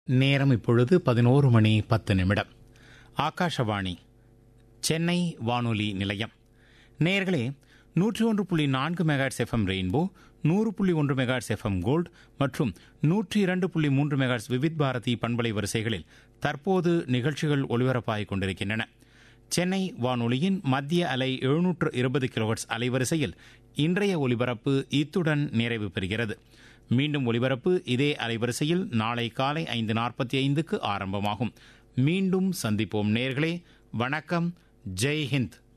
நேரம் இப்பொழுது பதினோரு மணி பத்து நிமிடம் ஆகாஷவாணி சென்னை வானொலி நிலையம் நேயர்களே நூற்றி ஒன்று புள்ளி நான்கு மெகாட்ஸ் எஃப்எம் ரெயின்போ நூறு புள்ளி ஒன்று மெகாட்ஸ் எஃப்எம் கோல்ட் மற்றும் நூற்றி இரண்டு புள்ளி மூன்று மெகாட்ஸ் விவித் பாரதி பண்பலை வரிசைகளில் தற்போது நிகழ்ச்சிகள் ஒலிபரப்பாகிக் கொண்டிருக்கின்றன சென்னை வானொலியின் மத்திய அலை எழுநூற்று இருபது கிலோஹெட்ஸ் அலைவரிசையில் இன்றைய ஒலிபரப்பு இத்துடன் நிறைவு பெறுகிறது மீண்டும் ஒலிபரப்பு இதே அலைவரிசையில் நாளை காலை ஐந்து நாற்பத்தி ஐந்துக்கு ஆரம்பமாகும் மீண்டும் சந்திப்போம் நேர்களே வணக்கம் ஜெய் ஹிந்த்